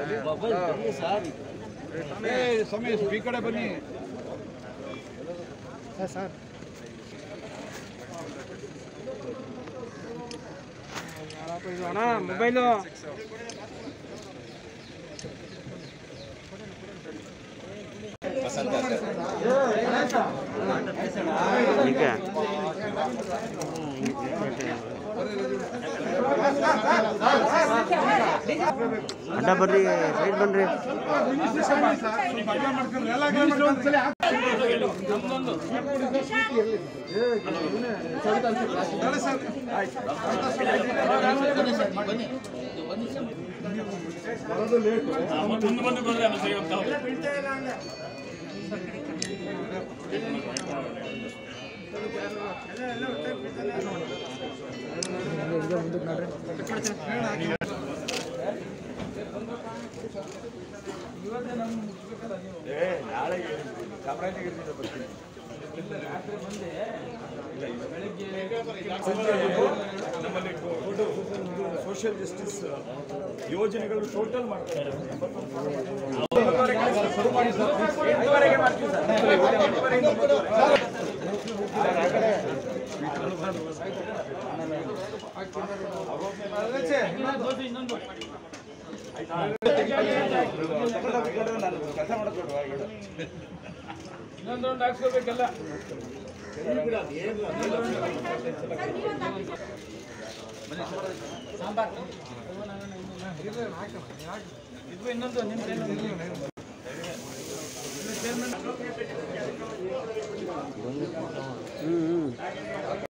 ಏ ಸಮಯ ಈ ಕಡೆ ಬನ್ನಿ ಸರ್ ಅಣ್ಣ ಮೊಬೈಲು ಅಡ್ಡ ಬರ್ರಿ ಸೈಡ್ ಬನ್ರಿ ಸೋಷಿಯಲ್ ಜಸ್ಟಿಸ್ ಯೋಜನೆಗಳು ಟೋಟಲ್ ಮಾಡ್ತಾರೆ ಇನ್ನೊಂದೊಂದು ಹಾಕ್ಸ್ಕೋಬೇಕಲ್ಲ ಇದು ಇನ್ನೊಂದು ನಿಮ್ಮ ಹ್ಞೂ ಹ್ಞೂ